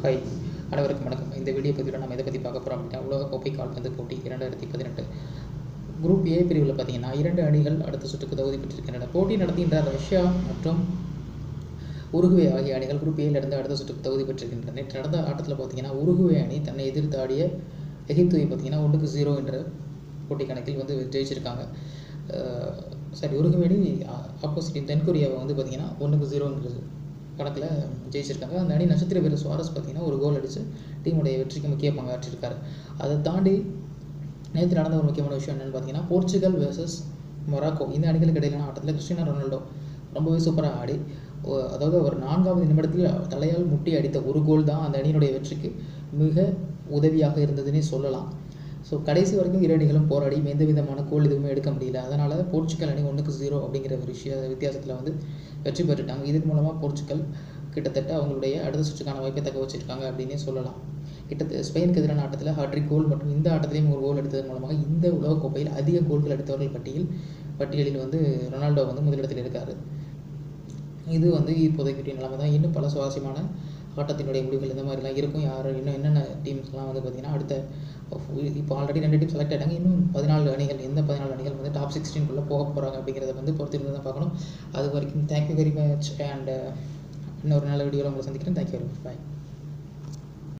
hi அனைவருக்கும் வணக்கம் இந்த வீடியோ பதிவில் நம்ம எதை பற்றி பார்க்க போகிறோம் அப்படின்னா உலக கோப்பை கால்பந்து போட்டி இரண்டாயிரத்தி பதினெட்டு குரூப் ஏ பிரிவில் பார்த்தீங்கன்னா இரண்டு அணிகள் அடுத்த சுற்றுக்கு தகுதி பெற்றிருக்கின்றன போட்டி நடத்துகின்ற ரஷ்யா மற்றும் உருகுவே ஆகிய அணிகள் குரூப் ஏல இருந்து அடுத்த சுற்றுக்கு தகுதி பெற்றிருக்கின்றன நேற்று நடந்த ஆட்டத்தில் பார்த்தீங்கன்னா உருகுவே அணி தன்னை எதிர்த்து ஆடிய எகிப்துவை பார்த்தீங்கன்னா ஒன்றுக்கு ஜீரோ என்ற போட்டி கணக்கில் வந்து ஜெயிச்சிருக்காங்க அஹ் சரி உருகுவே அணி ஆப்போசிட் தென்கொரியாவை வந்து பார்த்தீங்கன்னா ஒன்றுக்கு ஜீரோங்கிறது கணக்கில் ஜெயிச்சிருக்காங்க அந்த அணி நட்சத்திர வீரர் சுவாரஸ் பார்த்தீங்கன்னா ஒரு கோல் அடித்து டீமுடைய வெற்றிக்கு முக்கிய பங்காற்றிருக்காரு அதை தாண்டி நேற்று நடந்த ஒரு முக்கியமான விஷயம் என்னென்னு பார்த்தீங்கன்னா போர்ச்சுகல் வெர்சஸ் மொராக்கோ இந்த அணிகளுக்கு இடையிலான ஆட்டத்தில் கிறிஸ்டியானோ ரொனால்டோ ரொம்பவே சூப்பராக ஆடி ஒ- அதாவது அவர் நான்காவது நிமிடத்தில் தலையால் முட்டி அடித்த ஒரு கோல் தான் அந்த அணியினுடைய வெற்றிக்கு மிக உதவியாக இருந்ததுன்னே சொல்லலாம் ஸோ கடைசி வரைக்கும் இரு அணிகளும் போராடி எந்த விதமான கோல் எதுவுமே எடுக்க முடியல அதனால் போர்ச்சுகல் அணி ஒன்றுக்கு ஜீரோ அப்படிங்கிற ஒரு விஷய வித்தியாசத்தில் வந்து வெற்றி பெற்றுட்டாங்க இதன் மூலமாக போர்ச்சுகல் கிட்டத்தட்ட அவங்களுடைய அடுத்த சுற்றுக்கான வாய்ப்பை தக்க வச்சிருக்காங்க அப்படின்னே சொல்லலாம் கிட்டத்தட்ட ஸ்பெயினுக்கு எதிரான ஆட்டத்தில் ஹாட்ரிக் கோல் மற்றும் இந்த ஆட்டத்திலையும் ஒரு கோல் எடுத்ததன் மூலமாக இந்த உலகக்கோப்பையில் அதிக கோல்கள் எடுத்தவர்கள் பட்டியல் பட்டியலில் வந்து ரொனால்டோ வந்து முதலிடத்தில் இருக்கார் இது வந்து இப்போதைக்குரிய நிலைமை தான் இன்னும் பல சுவாரஸ்யமான ஆட்டத்தினுடைய முடிவுகள் இந்த மாதிரிலாம் இருக்கும் யார் இன்னும் என்னென்ன டீம்ஸ்லாம் வந்து பார்த்திங்கன்னா அடுத்த இப்போ ஆல்ரெடி ரெண்டு டீம் செலக்ட் ஆகிட்டாங்க இன்னும் பதினாலு அணிகள் எந்த பதினாலு அணிகள் வந்து டாப் சிக்ஸ்டீன்குள்ளே போக போகிறாங்க அப்படிங்கிறத வந்து பொறுத்திருந்து தான் பார்க்கணும் அது வரைக்கும் தேங்க்யூ வெரி மச் அண்ட் இன்னொரு நல்ல வீடியோவில் உங்களை சந்திக்கிறேன் தேங்க்யூ வெரி மச் பாய்